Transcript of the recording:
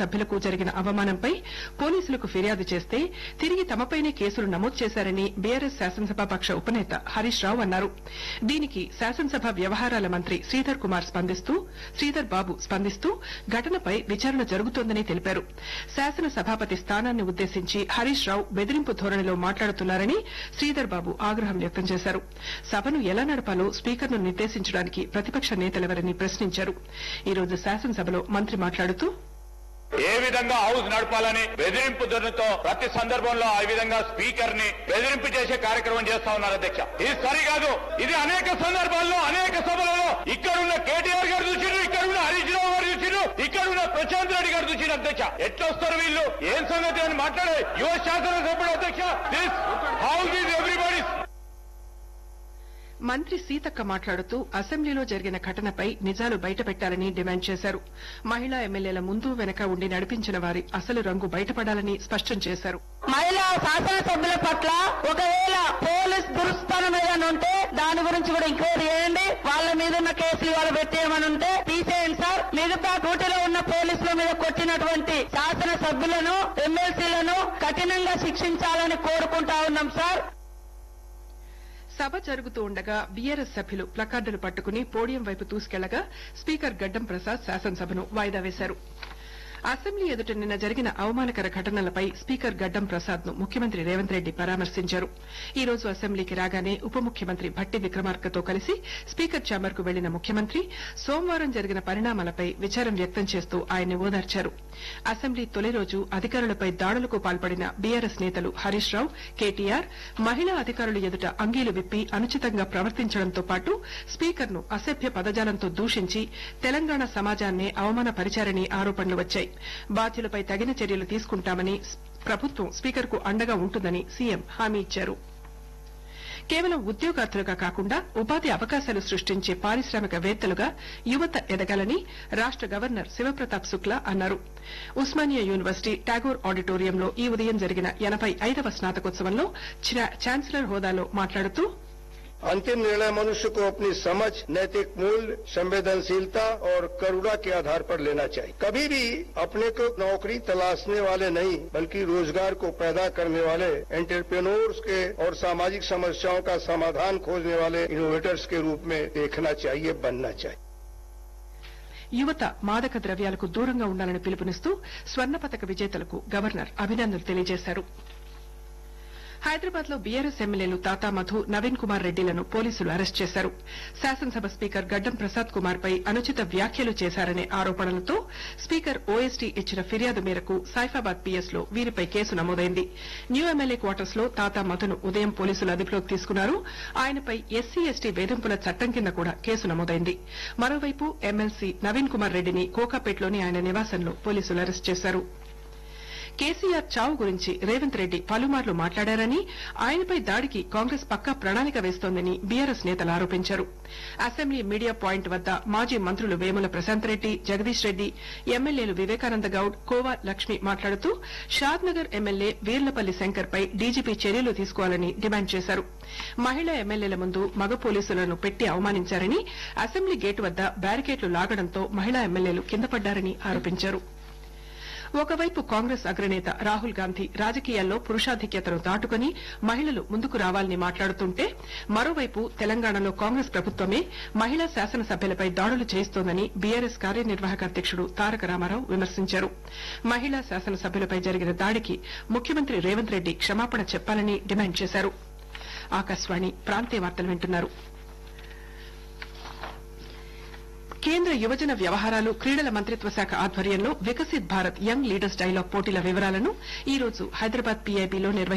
సభ్యులకు జరిగిన అవమానంపై పోలీసులకు ఫిర్యాదు చేస్తే తిరిగి తమపైనే కేసులు నమోదు చేశారని బీఆర్ఎస్ శాసనసభాపక్ష ఉపనేత హరీష్ రావు అన్నారు దీనికి శాసనసభ వ్యవహారాల మంత్రి శ్రీధర్ కుమార్ స్పందిస్తూ శ్రీధర్ బాబు స్పందిస్తూ ఘటనపై విచారణ జరుగుతోందని తెలిపారు శాసన సభాపతి స్థానాన్ని ఉద్దేశించి హరీష్ రావు బెదిరింపు ధోరణిలో మాట్లాడుతున్నారని శ్రీధర్ బాబు ఆగ్రహం వ్యక్తం చేశారు సభను ఎలా నడపాలో స్పీకర్ను నిర్దేశించడానికి ప్రతిపక్ష నేతలెవరని ప్రశ్నించారు ఈ రోజు శాసనసభలో మంత్రి మాట్లాడుతూ ఏ విధంగా హౌస్ నడపాలని బెదిరింపు ధోరణితో ప్రతి సందర్భంలో ఆ విధంగా స్పీకర్ ని బెదిరింపు చేసే కార్యక్రమం చేస్తా ఉన్నారు అధ్యక్ష ఇది సరికాదు ఇది అనేక సందర్భాల్లో అనేక సభలలో ఇక్కడున్న కేటీఆర్ గారు చూసిరు ఇక్కడున్న హరీష్ రావు గారు చూసిరు ఇక్కడున్న ప్రశాంత్ రెడ్డి గారు చూసిరు అధ్యక్ష ఎట్లా వస్తారు వీళ్ళు ఏం సంగతి అని మాట్లాడే యువ శాసనసభ్యుడు అధ్యక్ష దిస్ హౌస్ ఈజ్ ఎవ్రీబడి మంత్రి సీతక్క మాట్లాడుతూ అసెంబ్లీలో జరిగిన ఘటనపై నిజాలు బయటపెట్టాలని డిమాండ్ చేశారు మహిళా ఎమ్మెల్యేల ముందు వెనక ఉండి నడిపించిన వారి అసలు రంగు బయటపడాలని స్పష్టం చేశారు మహిళా శాసనసభ్యుల పట్ల ఒకవేళ పోలీస్ దురుస్థానం ఏదైనా ఉంటే దాని గురించి కూడా ఎంక్వైరీ చేయండి వాళ్ళ మీద ఉన్న కేసులు ఇవాళ పెట్టేయమని ఉంటే తీసేయండి సార్ మిగతా డ్యూటీలో ఉన్న పోలీసుల మీద కొట్టినటువంటి శాసనసభ్యులను ఎమ్మెల్సీలను కఠినంగా శిక్షించాలని కోరుకుంటా ఉన్నాం సార్ సభ జరుగుతూ ఉండగా బీఆర్ఎస్ సభ్యులు ప్లకార్డులు పట్టుకుని పోడియం వైపు దూసుకెళ్లగా స్పీకర్ గడ్డం ప్రసాద్ శాసనసభను వాయిదా వేశారు అసెంబ్లీ ఎదుట నిన్న జరిగిన అవమానకర ఘటనలపై స్పీకర్ గడ్డం ప్రసాద్ ను ముఖ్యమంత్రి రేవంత్ రెడ్డి పరామర్శించారు ఈ రోజు అసెంబ్లీకి రాగానే ఉప ముఖ్యమంత్రి భట్టి విక్రమార్కతో కలిసి స్పీకర్ ఛాంబర్ కు వెళ్లిన ముఖ్యమంత్రి సోమవారం జరిగిన పరిణామాలపై విచారం వ్యక్తం చేస్తూ ఆయన్ని ఓదార్చారు అసెంబ్లీ తొలి రోజు అధికారులపై దాడులకు పాల్పడిన బీఆర్ఎస్ నేతలు హరీష్ రావు కేటీఆర్ మహిళా అధికారుల ఎదుట అంగీలు విప్పి అనుచితంగా ప్రవర్తించడంతో పాటు స్పీకర్ ను అసభ్య పదజాలంతో దూషించి తెలంగాణ సమాజాన్నే అవమానపరిచారని ఆరోపణలు వచ్చాయి బాధ్యులపై తగిన చర్యలు తీసుకుంటామని ప్రభుత్వం స్పీకర్ కు అండగా ఉంటుందని సీఎం హామీ ఇచ్చారు కేవలం ఉద్యోగార్థులుగా కాకుండా ఉపాధి అవకాశాలు సృష్టించే పారిశ్రామికవేత్తలుగా యువత ఎదగాలని రాష్ట గవర్నర్ శివప్రతాప్ శుక్లా అన్నారు ఉస్మానియా యూనివర్సిటీ టాగోర్ ఆడిటోరియంలో ఈ ఉదయం జరిగిన ఎనబై ఐదవ స్నాతకోత్సవంలో ఛా- ఛాన్సలర్ హోదాలో మాట్లాడుతూ अंतिम निर्णय मनुष्य को अपनी समझ नैतिक मूल्य संवेदनशीलता और करुणा के आधार पर लेना चाहिए कभी भी अपने को नौकरी तलाशने वाले नहीं बल्कि रोजगार को पैदा करने वाले एंटरप्रेन्योर्स के और सामाजिक समस्याओं का समाधान खोजने वाले इनोवेटर्स के रूप में देखना चाहिए बनना चाहिए యువత మాదక ద్రవ్యాలకు దూరంగా ఉండాలని పిలుపునిస్తూ స్వర్ణ పతక విజేతలకు గవర్నర్ అభినందనలు తెలియజేశారు హైదరాబాద్ లో బీఆర్ఎస్ ఎమ్మెల్యేలు తాతా మధు నవీన్ కుమార్ రెడ్డిలను పోలీసులు అరెస్ట్ చేశారు శాసనసభ స్పీకర్ గడ్డం ప్రసాద్ కుమార్ పై అనుచిత వ్యాఖ్యలు చేశారనే ఆరోపణలతో స్పీకర్ ఓఎస్టీ ఇచ్చిన ఫిర్యాదు మేరకు సైఫాబాద్ పీఎస్ లో వీరిపై కేసు నమోదైంది న్యూ ఎమ్మెల్యే క్వార్టర్స్ లో తాతా మధును ఉదయం పోలీసులు అదుపులోకి తీసుకున్నారు ఆయనపై ఎస్సీ ఎస్టీ వేధింపుల చట్టం కింద కూడా కేసు నమోదైంది మరోవైపు ఎమ్మెల్సీ నవీన్ కుమార్ రెడ్డిని కోకాపేటలోని ఆయన నివాసంలో పోలీసులు అరెస్ట్ చేశారు కేసీఆర్ చావు గురించి రేవంత్ రెడ్డి పలుమార్లు మాట్లాడారని ఆయనపై దాడికి కాంగ్రెస్ పక్కా ప్రణాళిక వేస్తోందని బీఆర్ఎస్ నేతలు ఆరోపించారు అసెంబ్లీ మీడియా పాయింట్ వద్ద మాజీ మంత్రులు వేముల ప్రశాంత్ రెడ్డి జగదీష్ రెడ్డి ఎమ్మెల్యేలు వివేకానంద గౌడ్ కోవా లక్ష్మి మాట్లాడుతూ షాద్నగర్ ఎమ్మెల్యే వీర్లపల్లి శంకర్ పై డీజీపీ చర్యలు తీసుకోవాలని డిమాండ్ చేశారు మహిళా ఎమ్మెల్యేల ముందు మగ పోలీసులను పెట్టి అవమానించారని అసెంబ్లీ గేటు వద్ద బ్యారికేడ్లు లాగడంతో మహిళా ఎమ్మెల్యేలు కింద పడ్డారని ఆరోపించారు ఒకవైపు కాంగ్రెస్ అగ్రనేత రాహుల్ గాంధీ రాజకీయాల్లో పురుషాధిక్యతను దాటుకుని మహిళలు ముందుకు రావాలని మాట్లాడుతుంటే మరోవైపు తెలంగాణలో కాంగ్రెస్ ప్రభుత్వమే మహిళా శాసనసభ్యులపై దాడులు చేయిస్తోందని బీఆర్ఎస్ కార్యనిర్వాహక అధ్యకుడు తారక రామారావు విమర్శించారు మహిళా శాసనసభ్యులపై జరిగిన దాడికి ముఖ్యమంత్రి రేవంత్ రెడ్డి క్షమాపణ చెప్పాలని డిమాండ్ చేశారు ఆకాశవాణి ప్రాంతీయ వార్తలు వింటున్నారు కేంద్ర యువజన వ్యవహారాలు క్రీడల మంత్రిత్వ శాఖ ఆధ్వర్యంలో Viksit Bharat young leaders dialogue పోటీల వివరాలను ఈ రోజు హైదరాబాద్ పీఐబీలో నిర్వహించారు